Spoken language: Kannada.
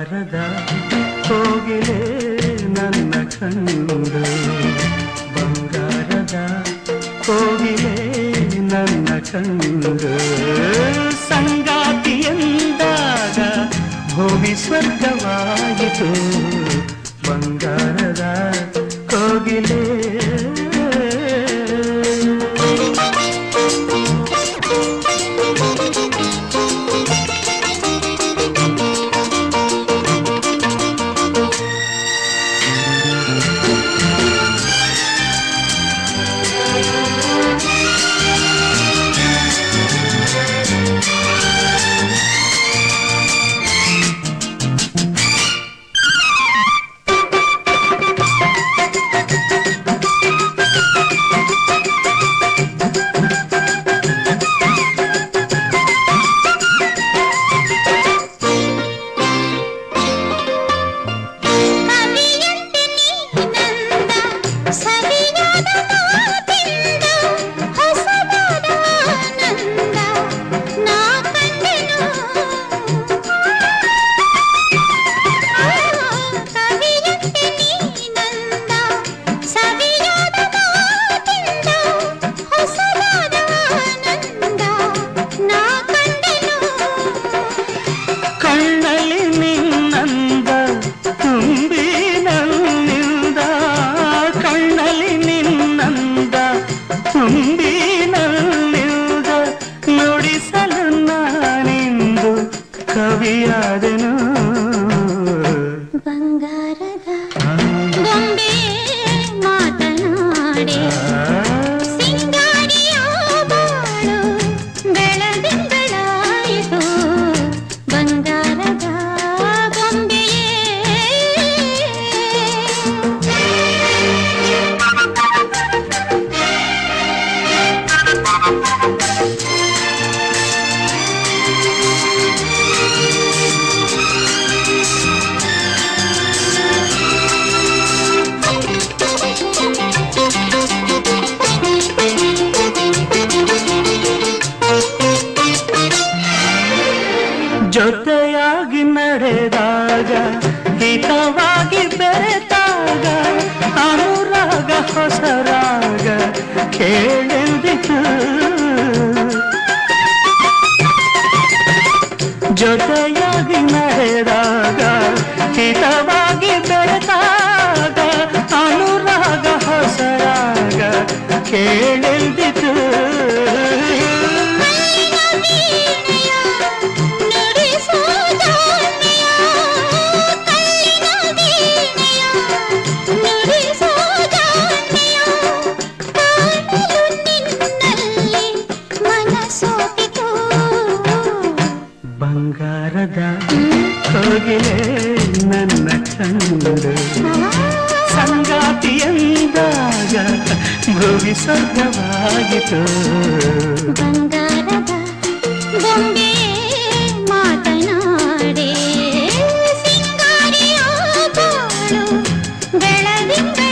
ಬಂಗಾರದ ಕೋಗಿಲೆ ನನ್ನ ಕಂಡು ಬಂಗಾರದ ಕೋಗಿಲೆ ನನ್ನ ಕಂಡು ಸಂಗಾತಿ ಎಂದಾಗ ಭೂಮಿ ಸ್ವರ್ಗವಾಯಿತು ಬಂಗಾರದ ಕೋಗಿಲೆ ಕವಿಯಂತೆ ನೀನಂದ ಸವಿಯಾದ ಮಾತಿಂದ ಹೊಸದಾದ ಆನಂದ ನಾ ಕಂಡೆನು ಕವಿಯಂತೆ ನೀನಂದ ಸವಿಯಾದ ಮಾತಿಂದ ಹೊಸದಾದ ಆನಂದ ನಾ ಕಂಡೆನು ಕಣ್ಣಲ್ಲಿ ನಿನ್ನಂದ ತುಂಬಿ ನನ್ನಿಂದ ಕಣ್ಣಲ್ಲಿ ನಿನ್ನಂದ ತುಂಬಿ ನನ್ನಿಂದ ನುಡಿಸಲು ನಾನಿಂದು ಕವಿಯಾದೆನು ಬಂಗಾರದ ಗೊಂಬೆ ಮಾತನಾಡೆ ಸಿಂಗಾರಿಯ ಬಾಳು ಬೆಳದಿಂಗಳಾಯಿತು ಬಂಗಾರದ ಜೊತೆಯಾಗಿ ನಡೆದಾಗ ಹಿತವಾಗಿ ಬೆರೆತಾಗ ಅನುರಾಗ ಹೊಸರಾಗ ಕೇಳೆಂದಿತು ಜೊತೆಯಾಗಿ ನಡೆದಾಗ ಹಿತವಾಗಿ ಬೆರೆತಾಗ ಅನುರಾಗ ಹೊಸರಾಗ ಕೇಳೆಂದಿತು ಬಂಗಾರದ ಕೋಗಿಲೆ ನನ್ನ ಕಂಡು ಸಂಗಾತಿ ಎಂದಾಗ ಭೂಮಿ ಸ್ವರ್ಗವಾಗಿತು ಬಂಗಾರದ ಗೊಂಬೆ ಮಾತನಾಡೆ ಸಿಂಗಾರಿಯ ಬಾಳು ಬೆಳದಿಂಗಳ